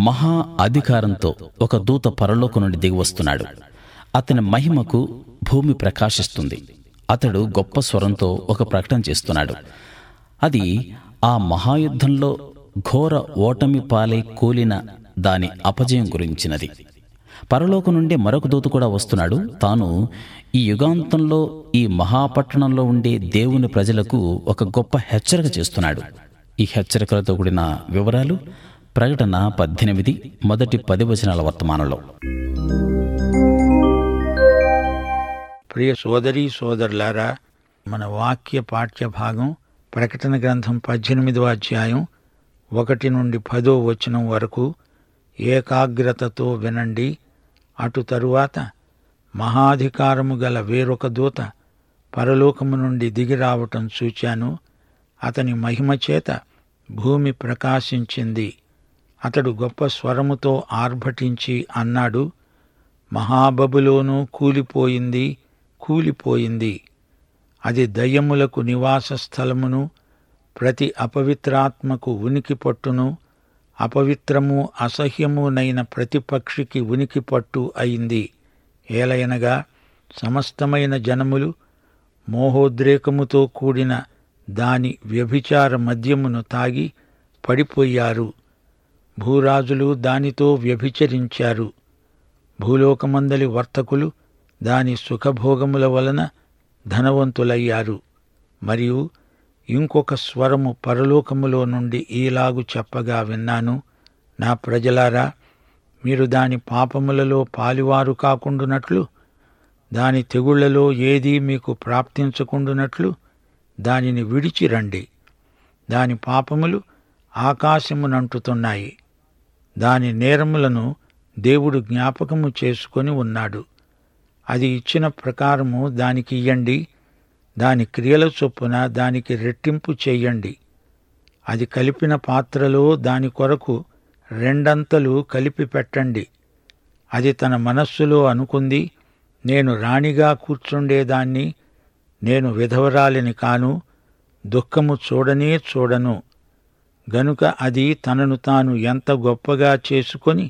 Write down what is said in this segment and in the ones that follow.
మహా అధికారంతో ఒక దూత పరలోకం నుండి దిగి వస్తున్నాడు అతని మహిమకు భూమి ప్రకాశిస్తుంది అతడు గొప్ప స్వరంతో ఒక ప్రకటన చేస్తున్నాడు అది ఆ మహాయుద్ధంలో ఘోర ఓటమి పాలై కూలిన దాని అపజయం గురించినది పరలోకం నుండి మరొక దూత కూడా వస్తున్నాడు తాను ఈ యుగాంతంలో ఈ మహాపట్టణంలో ఉండే దేవుని ప్రజలకు ఒక గొప్ప హెచ్చరిక చేస్తున్నాడు ఈ హెచ్చరికలతో కూడిన వివరాలు ప్రకటన పద్దెనిమిది మొదటి పది వచనాల వర్తమానంలో ప్రియ సోదరి సోదరులారా మన వాక్య పాఠ్య భాగం ప్రకటన గ్రంథం పద్దెనిమిదవ అధ్యాయం ఒకటి నుండి పదో వచనం వరకు ఏకాగ్రతతో వినండి అటు తరువాత మహాధికారము గల వేరొక దూత పరలోకము నుండి దిగి రావటం చూచాను అతని మహిమ చేత భూమి ప్రకాశించింది అతడు గొప్ప స్వరముతో ఆర్భటించి అన్నాడు మహాబబులోను కూలిపోయింది కూలిపోయింది అది దయ్యములకు నివాస స్థలమును ప్రతి అపవిత్రాత్మకు ఉనికి పట్టును అపవిత్రము అసహ్యమునైన ప్రతి పక్షికి ఉనికి పట్టు అయింది ఏలయనగా సమస్తమైన జనములు మోహోద్రేకముతో కూడిన దాని వ్యభిచార మద్యమును తాగి పడిపోయారు భూరాజులు దానితో వ్యభిచరించారు భూలోకమందలి వర్తకులు దాని సుఖభోగముల వలన ధనవంతులయ్యారు మరియు ఇంకొక స్వరము పరలోకములో నుండి ఈలాగు చెప్పగా విన్నాను నా ప్రజలారా మీరు దాని పాపములలో పాలివారు కాకుండునట్లు దాని తెగుళ్లలో ఏదీ మీకు ప్రాప్తించకుండునట్లు దానిని విడిచిరండి దాని పాపములు ఆకాశమునంటుతున్నాయి దాని నేరములను దేవుడు జ్ఞాపకము చేసుకొని ఉన్నాడు అది ఇచ్చిన ప్రకారము దానికి ఇయ్యండి దాని క్రియల చొప్పున దానికి రెట్టింపు చెయ్యండి అది కలిపిన పాత్రలో దాని కొరకు రెండంతలు కలిపి పెట్టండి అది తన మనస్సులో అనుకుంది నేను రాణిగా కూర్చుండేదాన్ని నేను విధవరాలిని కాను దుఃఖము చూడనే చూడను గనుక అది తనను తాను ఎంత గొప్పగా చేసుకొని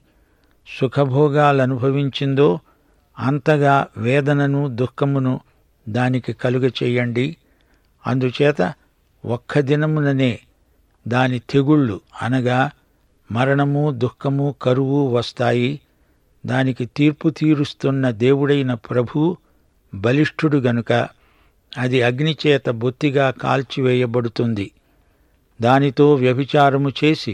సుఖభోగాలనుభవించిందో అంతగా వేదనను దుఃఖమును దానికి కలుగ చేయండి అందుచేత ఒక్క దినముననే దాని తెగుళ్ళు అనగా మరణము దుఃఖము కరువు వస్తాయి దానికి తీర్పు తీరుస్తున్న దేవుడైన ప్రభు బలిష్ఠుడు గనుక అది అగ్నిచేత బొత్తిగా కాల్చివేయబడుతుంది దానితో వ్యభిచారము చేసి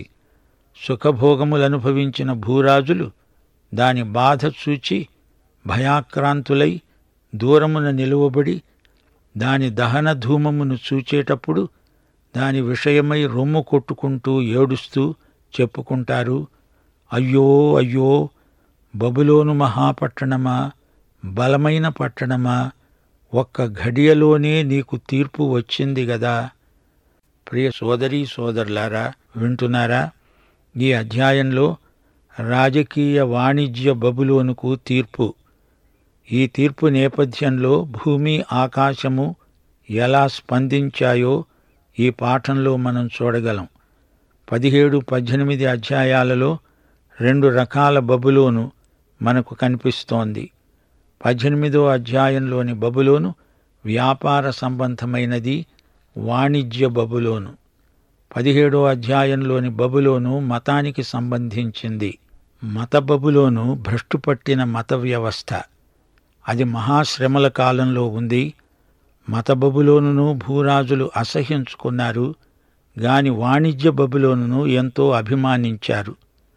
సుఖభోగములనుభవించిన భూరాజులు దాని బాధ చూచి భయాక్రాంతులై దూరమున నిలువబడి దాని దహన ధూమమును చూచేటప్పుడు దాని విషయమై రొమ్ము కొట్టుకుంటూ ఏడుస్తూ చెప్పుకుంటారు అయ్యో అయ్యో బబులోను మహాపట్టణమా బలమైన పట్టణమా ఒక్క ఘడియలోనే నీకు తీర్పు వచ్చింది గదా ప్రియ సోదరీ సోదరులారా వింటున్నారా ఈ అధ్యాయంలో రాజకీయ వాణిజ్య బబులోనుకు తీర్పు ఈ తీర్పు నేపథ్యంలో భూమి ఆకాశము ఎలా స్పందించాయో ఈ పాఠంలో మనం చూడగలం పదిహేడు పద్దెనిమిది అధ్యాయాలలో రెండు రకాల బబులోను మనకు కనిపిస్తోంది పద్దెనిమిదో అధ్యాయంలోని బబులోను వ్యాపార సంబంధమైనది వాణిజ్య బబులోను పదిహేడో అధ్యాయంలోని బబులోను మతానికి సంబంధించింది మత బబులోను భ్రష్టుపట్టిన మత వ్యవస్థ అది మహాశ్రమల కాలంలో ఉంది మత బబులోనును భూరాజులు అసహ్యించుకున్నారు గాని వాణిజ్య బబులోనును ఎంతో అభిమానించారు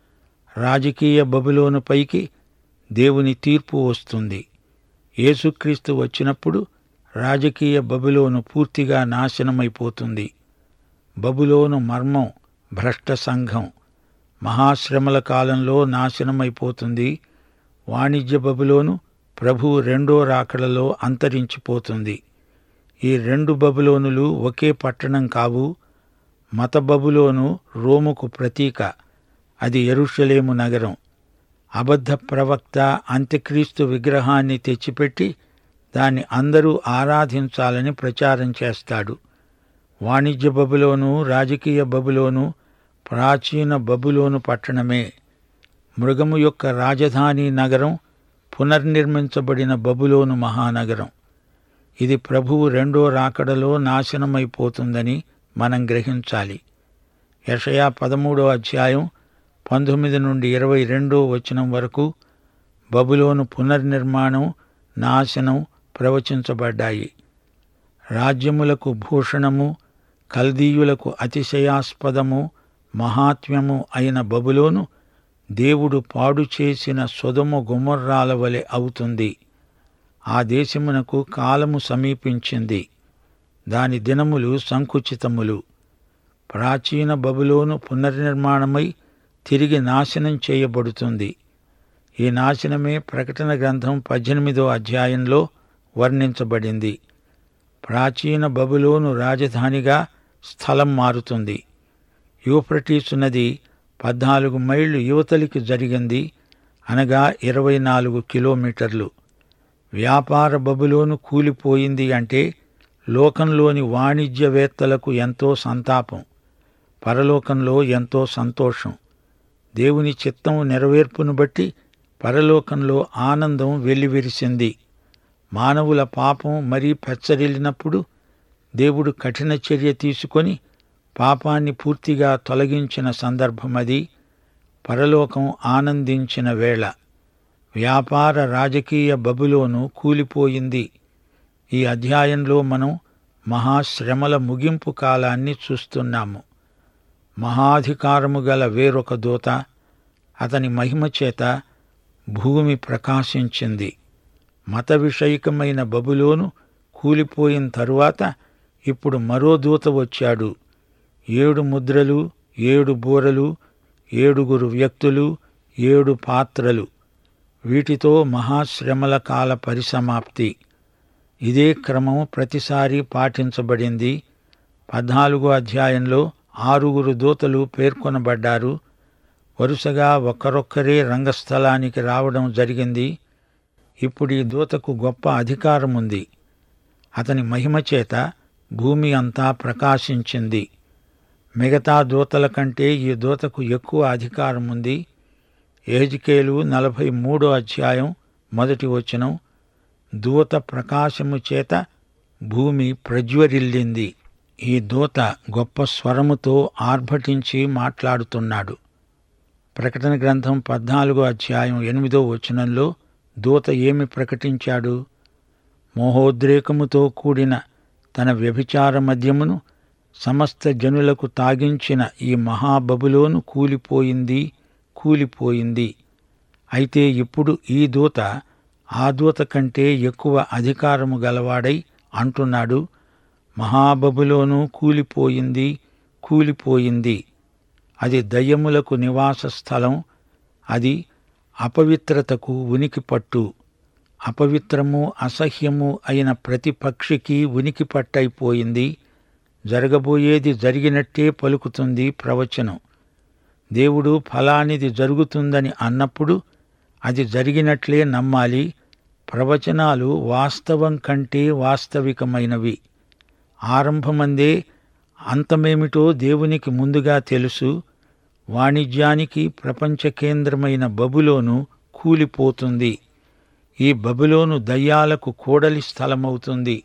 రాజకీయ బబులోనుపైకి దేవుని తీర్పు వస్తుంది యేసుక్రీస్తు వచ్చినప్పుడు రాజకీయ బబులోను పూర్తిగా నాశనమైపోతుంది బబులోను మర్మం భ్రష్ట సంఘం మహాశ్రమల కాలంలో నాశనమైపోతుంది వాణిజ్య బబులోను ప్రభు రెండో రాకడలో అంతరించిపోతుంది ఈ రెండు బబులోనులు ఒకే పట్టణం కావు మత బబులోను రోముకు ప్రతీక అది ఎరుషలేము నగరం అబద్ధ ప్రవక్త అంత్యక్రీస్తు విగ్రహాన్ని తెచ్చిపెట్టి దాన్ని అందరూ ఆరాధించాలని ప్రచారం చేస్తాడు వాణిజ్య బబులోను రాజకీయ బబులోను ప్రాచీన బబులోను పట్టణమే మృగము యొక్క రాజధాని నగరం పునర్నిర్మించబడిన బబులోను మహానగరం ఇది ప్రభువు రెండో రాకడలో నాశనమైపోతుందని మనం గ్రహించాలి యషయా పదమూడో అధ్యాయం పంతొమ్మిది నుండి ఇరవై రెండో వచనం వరకు బబులోను పునర్నిర్మాణం నాశనం ప్రవచించబడ్డాయి రాజ్యములకు భూషణము కల్దీయులకు అతిశయాస్పదము మహాత్మ్యము అయిన బబులోను దేవుడు పాడు చేసిన సొదము గుమర్రాల వలె అవుతుంది ఆ దేశమునకు కాలము సమీపించింది దాని దినములు సంకుచితములు ప్రాచీన బబులోను పునర్నిర్మాణమై తిరిగి నాశనం చేయబడుతుంది ఈ నాశనమే ప్రకటన గ్రంథం పద్దెనిమిదో అధ్యాయంలో వర్ణించబడింది ప్రాచీన బబులోను రాజధానిగా స్థలం మారుతుంది యూఫ్రటీసు నది పద్నాలుగు మైళ్ళు యువతలికి జరిగింది అనగా ఇరవై నాలుగు కిలోమీటర్లు వ్యాపార బబులోను కూలిపోయింది అంటే లోకంలోని వాణిజ్యవేత్తలకు ఎంతో సంతాపం పరలోకంలో ఎంతో సంతోషం దేవుని చిత్తం నెరవేర్పును బట్టి పరలోకంలో ఆనందం వెల్లివిరిసింది మానవుల పాపం మరీ పెచ్చరిల్లినప్పుడు దేవుడు కఠిన చర్య తీసుకొని పాపాన్ని పూర్తిగా తొలగించిన సందర్భమది పరలోకం ఆనందించిన వేళ వ్యాపార రాజకీయ బబులోను కూలిపోయింది ఈ అధ్యాయంలో మనం మహాశ్రమల ముగింపు కాలాన్ని చూస్తున్నాము మహాధికారము గల వేరొక దూత అతని మహిమ చేత భూమి ప్రకాశించింది మత విషయికమైన బబులోను కూలిపోయిన తరువాత ఇప్పుడు మరో దూత వచ్చాడు ఏడు ముద్రలు ఏడు బూరలు ఏడుగురు వ్యక్తులు ఏడు పాత్రలు వీటితో మహాశ్రమల కాల పరిసమాప్తి ఇదే క్రమం ప్రతిసారి పాటించబడింది పద్నాలుగో అధ్యాయంలో ఆరుగురు దూతలు పేర్కొనబడ్డారు వరుసగా ఒక్కరొక్కరే రంగస్థలానికి రావడం జరిగింది ఇప్పుడు ఈ దూతకు గొప్ప అధికారం ఉంది అతని మహిమ చేత భూమి అంతా ప్రకాశించింది మిగతా దూతల కంటే ఈ దూతకు ఎక్కువ అధికారం ఉంది ఏజికేలు నలభై మూడో అధ్యాయం మొదటి వచనం దూత ప్రకాశము చేత భూమి ప్రజ్వరిల్లింది ఈ దూత గొప్ప స్వరముతో ఆర్భటించి మాట్లాడుతున్నాడు ప్రకటన గ్రంథం పద్నాలుగో అధ్యాయం ఎనిమిదో వచనంలో దూత ఏమి ప్రకటించాడు మోహోద్రేకముతో కూడిన తన వ్యభిచార మద్యమును సమస్త జనులకు తాగించిన ఈ మహాబబులోను కూలిపోయింది కూలిపోయింది అయితే ఇప్పుడు ఈ దూత ఆ దూత కంటే ఎక్కువ అధికారము గలవాడై అంటున్నాడు మహాబబులోను కూలిపోయింది కూలిపోయింది అది దయ్యములకు నివాస స్థలం అది అపవిత్రతకు ఉనికి పట్టు అపవిత్రము అసహ్యము అయిన ప్రతి పక్షికి ఉనికి పట్టయిపోయింది జరగబోయేది జరిగినట్టే పలుకుతుంది ప్రవచనం దేవుడు ఫలానిది జరుగుతుందని అన్నప్పుడు అది జరిగినట్లే నమ్మాలి ప్రవచనాలు వాస్తవం కంటే వాస్తవికమైనవి ఆరంభమందే అంతమేమిటో దేవునికి ముందుగా తెలుసు వాణిజ్యానికి ప్రపంచ కేంద్రమైన బబులోను కూలిపోతుంది ఈ బబులోను దయ్యాలకు కూడలి స్థలమవుతుంది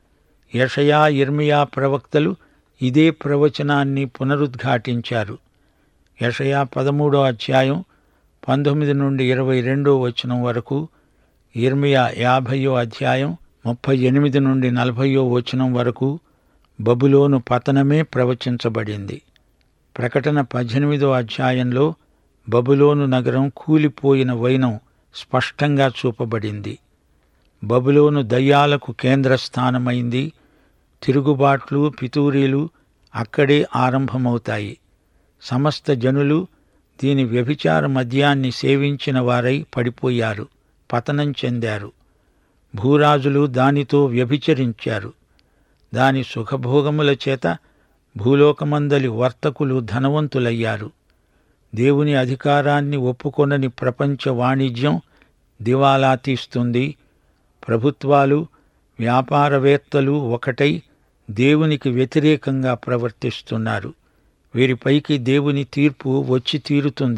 యషయా ఇర్మియా ప్రవక్తలు ఇదే ప్రవచనాన్ని పునరుద్ఘాటించారు యషయా పదమూడో అధ్యాయం పంతొమ్మిది నుండి ఇరవై రెండో వచనం వరకు ఇర్మియా యాభయో అధ్యాయం ముప్పై ఎనిమిది నుండి నలభయో వచనం వరకు బబులోను పతనమే ప్రవచించబడింది ప్రకటన పద్దెనిమిదో అధ్యాయంలో బబులోను నగరం కూలిపోయిన వైనం స్పష్టంగా చూపబడింది బబులోను దయ్యాలకు కేంద్రస్థానమైంది తిరుగుబాట్లు పితూరీలు అక్కడే ఆరంభమవుతాయి సమస్త జనులు దీని వ్యభిచార మద్యాన్ని సేవించిన వారై పడిపోయారు పతనం చెందారు భూరాజులు దానితో వ్యభిచరించారు దాని సుఖభోగముల చేత భూలోకమందలి వర్తకులు ధనవంతులయ్యారు దేవుని అధికారాన్ని ఒప్పుకొనని ప్రపంచ వాణిజ్యం దివాలా తీస్తుంది ప్రభుత్వాలు వ్యాపారవేత్తలు ఒకటై దేవునికి వ్యతిరేకంగా ప్రవర్తిస్తున్నారు వీరిపైకి దేవుని తీర్పు వచ్చి తీరుతుంది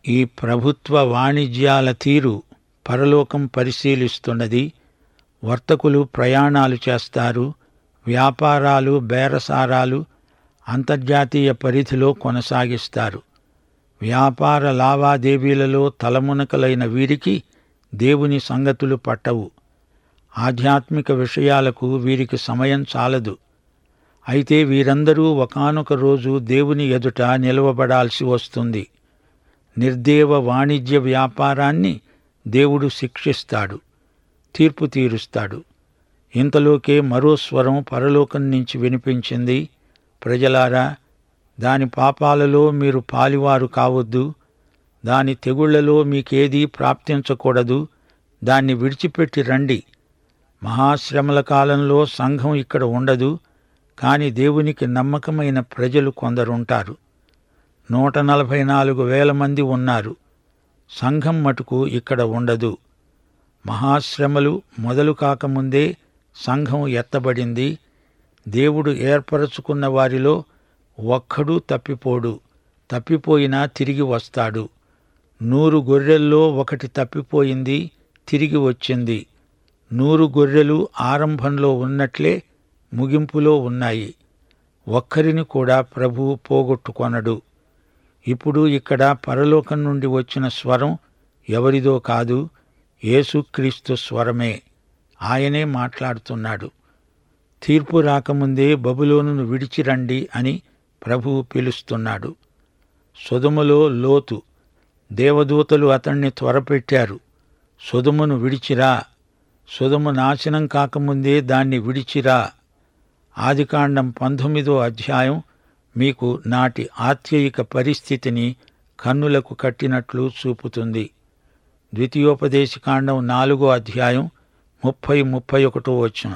ఈ ప్రభుత్వ వాణిజ్యాల తీరు పరలోకం పరిశీలిస్తున్నది వర్తకులు ప్రయాణాలు చేస్తారు వ్యాపారాలు బేరసారాలు అంతర్జాతీయ పరిధిలో కొనసాగిస్తారు వ్యాపార లావాదేవీలలో తలమునకలైన వీరికి దేవుని సంగతులు పట్టవు ఆధ్యాత్మిక విషయాలకు వీరికి సమయం చాలదు అయితే వీరందరూ ఒకానొక రోజు దేవుని ఎదుట నిలవబడాల్సి వస్తుంది నిర్దేవ వాణిజ్య వ్యాపారాన్ని దేవుడు శిక్షిస్తాడు తీర్పు తీరుస్తాడు ఇంతలోకే మరో స్వరం పరలోకం నుంచి వినిపించింది ప్రజలారా దాని పాపాలలో మీరు పాలివారు కావద్దు దాని తెగుళ్లలో మీకేదీ ప్రాప్తించకూడదు దాన్ని విడిచిపెట్టి రండి మహాశ్రమల కాలంలో సంఘం ఇక్కడ ఉండదు కాని దేవునికి నమ్మకమైన ప్రజలు కొందరుంటారు నూట నలభై నాలుగు వేల మంది ఉన్నారు సంఘం మటుకు ఇక్కడ ఉండదు మహాశ్రమలు మొదలు కాకముందే సంఘం ఎత్తబడింది దేవుడు ఏర్పరచుకున్న వారిలో ఒక్కడూ తప్పిపోడు తప్పిపోయినా తిరిగి వస్తాడు నూరు గొర్రెల్లో ఒకటి తప్పిపోయింది తిరిగి వచ్చింది నూరు గొర్రెలు ఆరంభంలో ఉన్నట్లే ముగింపులో ఉన్నాయి ఒక్కరిని కూడా ప్రభువు పోగొట్టుకొనడు ఇప్పుడు ఇక్కడ పరలోకం నుండి వచ్చిన స్వరం ఎవరిదో కాదు యేసుక్రీస్తు స్వరమే ఆయనే మాట్లాడుతున్నాడు తీర్పు రాకముందే బబులోనును విడిచిరండి అని ప్రభువు పిలుస్తున్నాడు సుధములో లోతు దేవదూతలు అతణ్ణి త్వరపెట్టారు సుధమును విడిచిరా సుధము నాశనం కాకముందే దాన్ని విడిచిరా ఆదికాండం పంతొమ్మిదో అధ్యాయం మీకు నాటి ఆత్యయిక పరిస్థితిని కన్నులకు కట్టినట్లు చూపుతుంది ద్వితీయోపదేశకాండం నాలుగో అధ్యాయం ముప్పై ముప్పై ఒకటో వచ్చును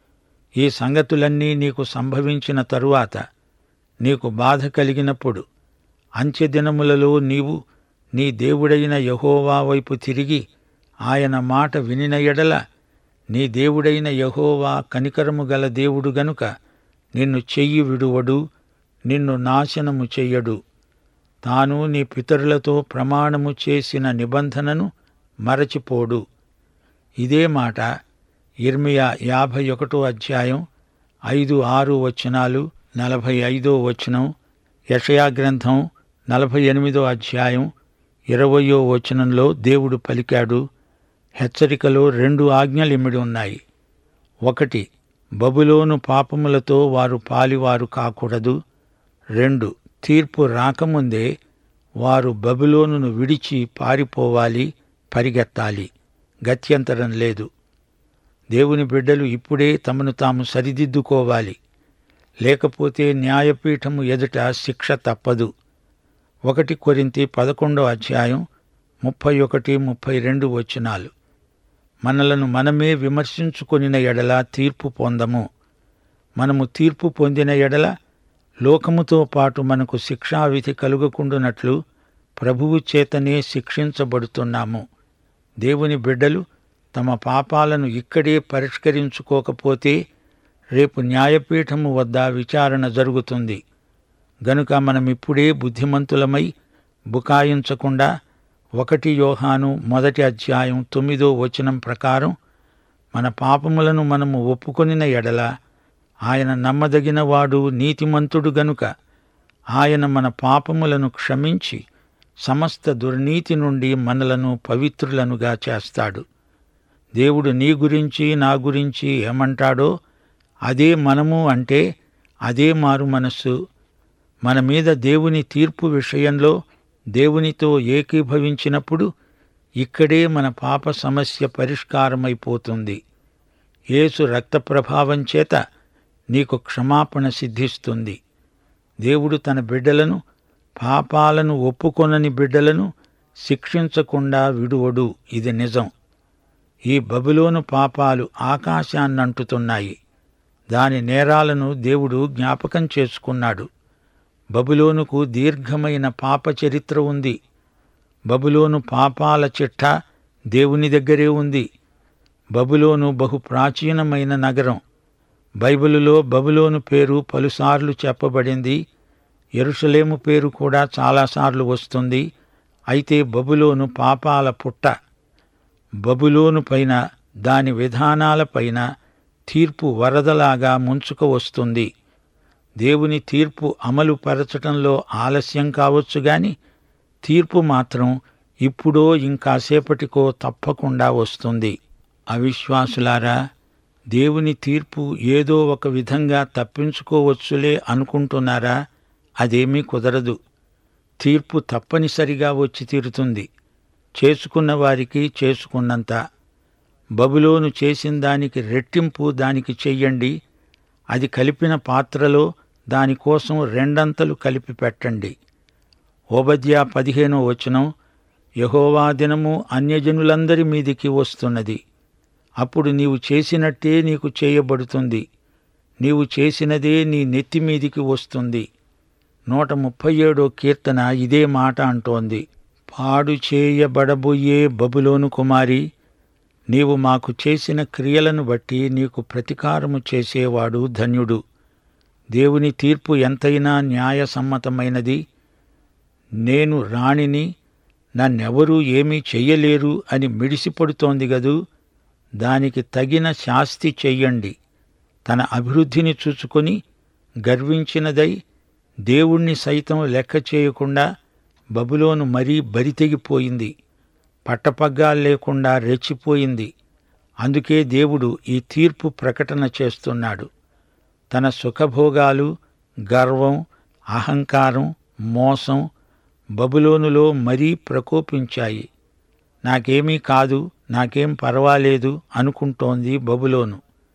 ఈ సంగతులన్నీ నీకు సంభవించిన తరువాత నీకు బాధ కలిగినప్పుడు అంత్యదినములలో నీవు నీ దేవుడైన యహోవా వైపు తిరిగి ఆయన మాట వినిన ఎడల నీ దేవుడైన యహోవా కనికరము గల దేవుడు గనుక నిన్ను చెయ్యి విడువడు నిన్ను నాశనము చెయ్యడు తాను నీ పితరులతో ప్రమాణము చేసిన నిబంధనను మరచిపోడు ఇదే మాట ఇర్మియా యాభై ఒకటో అధ్యాయం ఐదు ఆరు వచనాలు నలభై ఐదో వచనం యషయా గ్రంథం నలభై ఎనిమిదో అధ్యాయం ఇరవయో వచనంలో దేవుడు పలికాడు హెచ్చరికలో రెండు ఆజ్ఞలిమిడి ఉన్నాయి ఒకటి బబులోను పాపములతో వారు పాలివారు కాకూడదు రెండు తీర్పు రాకముందే వారు బబులోనును విడిచి పారిపోవాలి పరిగెత్తాలి గత్యంతరం లేదు దేవుని బిడ్డలు ఇప్పుడే తమను తాము సరిదిద్దుకోవాలి లేకపోతే న్యాయపీఠము ఎదుట శిక్ష తప్పదు ఒకటి కొరింతి పదకొండో అధ్యాయం ముప్పై ఒకటి ముప్పై రెండు వచనాలు మనలను మనమే విమర్శించుకొనిన ఎడల తీర్పు పొందము మనము తీర్పు పొందిన ఎడల లోకముతో పాటు మనకు శిక్షావిధి కలుగకుండునట్లు ప్రభువు చేతనే శిక్షించబడుతున్నాము దేవుని బిడ్డలు తమ పాపాలను ఇక్కడే పరిష్కరించుకోకపోతే రేపు న్యాయపీఠము వద్ద విచారణ జరుగుతుంది గనుక మనమిప్పుడే బుద్ధిమంతులమై బుకాయించకుండా ఒకటి యోహాను మొదటి అధ్యాయం తొమ్మిదో వచనం ప్రకారం మన పాపములను మనము ఒప్పుకొనిన ఎడల ఆయన నమ్మదగినవాడు నీతిమంతుడు గనుక ఆయన మన పాపములను క్షమించి సమస్త దుర్నీతి నుండి మనలను పవిత్రులనుగా చేస్తాడు దేవుడు నీ గురించి నా గురించి ఏమంటాడో అదే మనము అంటే అదే మారు మనస్సు మన మీద దేవుని తీర్పు విషయంలో దేవునితో ఏకీభవించినప్పుడు ఇక్కడే మన పాప సమస్య పరిష్కారమైపోతుంది యేసు రక్త ప్రభావం చేత నీకు క్షమాపణ సిద్ధిస్తుంది దేవుడు తన బిడ్డలను పాపాలను ఒప్పుకొనని బిడ్డలను శిక్షించకుండా విడువడు ఇది నిజం ఈ బబులోను పాపాలు ఆకాశాన్నంటుతున్నాయి దాని నేరాలను దేవుడు జ్ఞాపకం చేసుకున్నాడు బబులోనుకు దీర్ఘమైన పాప చరిత్ర ఉంది బబులోను పాపాల చిట్ట దేవుని దగ్గరే ఉంది బబులోను బహు ప్రాచీనమైన నగరం బైబిలులో బబులోను పేరు పలుసార్లు చెప్పబడింది ఎరుషలేము పేరు కూడా చాలాసార్లు వస్తుంది అయితే బబులోను పాపాల పుట్ట బబులోను పైన దాని విధానాలపైన తీర్పు వరదలాగా ముంచుకు వస్తుంది దేవుని తీర్పు అమలు పరచటంలో ఆలస్యం కావచ్చు గాని తీర్పు మాత్రం ఇప్పుడో ఇంకాసేపటికో తప్పకుండా వస్తుంది అవిశ్వాసులారా దేవుని తీర్పు ఏదో ఒక విధంగా తప్పించుకోవచ్చులే అనుకుంటున్నారా అదేమీ కుదరదు తీర్పు తప్పనిసరిగా వచ్చి తీరుతుంది చేసుకున్న వారికి చేసుకున్నంత బబులోను చేసిన దానికి రెట్టింపు దానికి చెయ్యండి అది కలిపిన పాత్రలో దానికోసం రెండంతలు కలిపి పెట్టండి ఓబద్యా పదిహేనో వచనం యహోవా దినము అన్యజనులందరి మీదికి వస్తున్నది అప్పుడు నీవు చేసినట్టే నీకు చేయబడుతుంది నీవు చేసినదే నీ నెత్తి మీదికి వస్తుంది నూట ముప్పై ఏడో కీర్తన ఇదే మాట అంటోంది పాడు చేయబడబోయే బబులోను కుమారి నీవు మాకు చేసిన క్రియలను బట్టి నీకు ప్రతీకారము చేసేవాడు ధన్యుడు దేవుని తీర్పు ఎంతైనా న్యాయసమ్మతమైనది నేను రాణిని నన్నెవరూ ఏమీ చెయ్యలేరు అని మిడిసిపడుతోంది గదూ దానికి తగిన శాస్తి చెయ్యండి తన అభివృద్ధిని చూచుకొని గర్వించినదై దేవుణ్ణి సైతం లెక్క చేయకుండా బబులోను మరీ బరితెగిపోయింది పట్టపగ్గాలు లేకుండా రెచ్చిపోయింది అందుకే దేవుడు ఈ తీర్పు ప్రకటన చేస్తున్నాడు తన సుఖభోగాలు గర్వం అహంకారం మోసం బబులోనులో మరీ ప్రకోపించాయి నాకేమీ కాదు నాకేం పర్వాలేదు అనుకుంటోంది బబులోను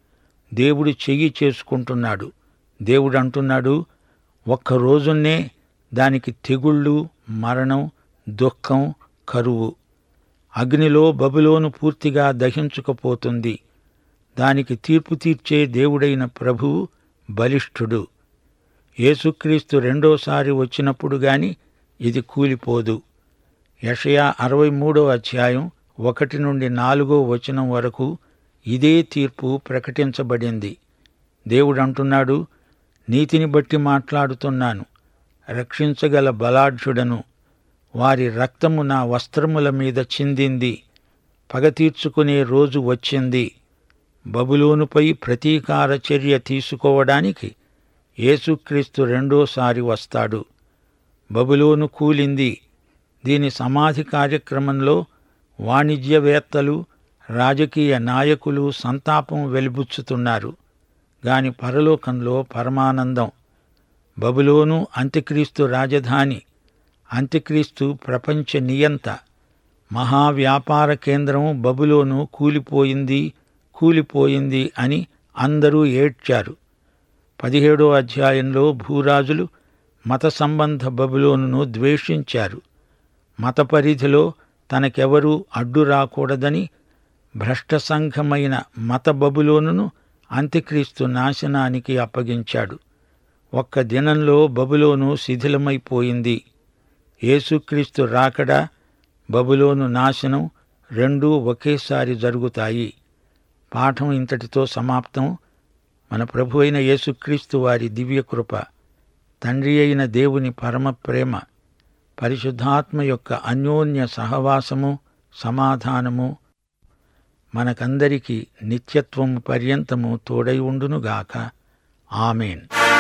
దేవుడు చెయ్యి చేసుకుంటున్నాడు దేవుడు అంటున్నాడు ఒక్క రోజున్నే దానికి తెగుళ్ళు మరణం దుఃఖం కరువు అగ్నిలో బబులోను పూర్తిగా దహించుకపోతుంది దానికి తీర్పు తీర్చే దేవుడైన ప్రభువు బలిష్ఠుడు యేసుక్రీస్తు రెండోసారి వచ్చినప్పుడు గాని ఇది కూలిపోదు యషయా అరవై మూడో అధ్యాయం ఒకటి నుండి నాలుగో వచనం వరకు ఇదే తీర్పు ప్రకటించబడింది దేవుడు అంటున్నాడు నీతిని బట్టి మాట్లాడుతున్నాను రక్షించగల బలాఢ్యుడను వారి రక్తము నా వస్త్రముల మీద చిందింది పగ తీర్చుకునే రోజు వచ్చింది బబులోనుపై ప్రతీకార చర్య తీసుకోవడానికి యేసుక్రీస్తు రెండోసారి వస్తాడు బబులోను కూలింది దీని సమాధి కార్యక్రమంలో వాణిజ్యవేత్తలు రాజకీయ నాయకులు సంతాపం వెలిబుచ్చుతున్నారు గాని పరలోకంలో పరమానందం బబులోను అంత్యక్రీస్తు రాజధాని అంత్యక్రీస్తు ప్రపంచ నియంత మహావ్యాపార కేంద్రం బబులోను కూలిపోయింది కూలిపోయింది అని అందరూ ఏడ్చారు పదిహేడో అధ్యాయంలో భూరాజులు మత సంబంధ బబులోనును ద్వేషించారు మత పరిధిలో తనకెవరూ అడ్డు రాకూడదని భ్రష్ట సంఘమైన మత బబులోనును అంత్యక్రీస్తు నాశనానికి అప్పగించాడు ఒక్క దినంలో బబులోను శిథిలమైపోయింది యేసుక్రీస్తు రాకడా బబులోను నాశనం రెండూ ఒకేసారి జరుగుతాయి పాఠం ఇంతటితో సమాప్తం మన ప్రభు అయిన యేసుక్రీస్తు వారి దివ్యకృప తండ్రి అయిన దేవుని పరమ ప్రేమ పరిశుద్ధాత్మ యొక్క అన్యోన్య సహవాసము సమాధానము మనకందరికీ నిత్యత్వము పర్యంతము తోడై ఉండునుగాక ఆమెన్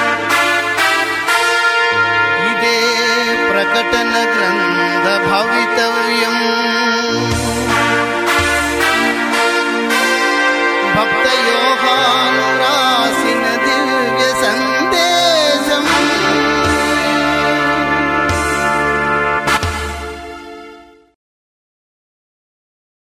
ఇదే ప్రకటన గ్రంథ భవితవ్యం భక్త యోహాను